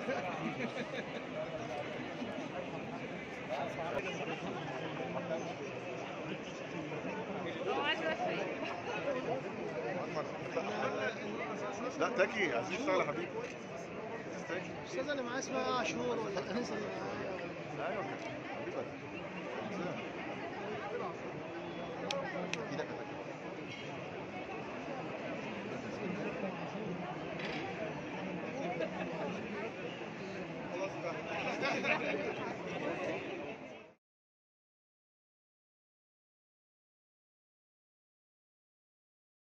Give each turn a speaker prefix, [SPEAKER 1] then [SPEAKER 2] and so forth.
[SPEAKER 1] لا تاكي عايزين نشتغل يا حبيبي تاكي
[SPEAKER 2] الاستاذ اللي معاه اسمها عاشور ولا الانس اللي معاه
[SPEAKER 1] ايوه كده حبيبك ايدك يا تاكي. خلاص بقى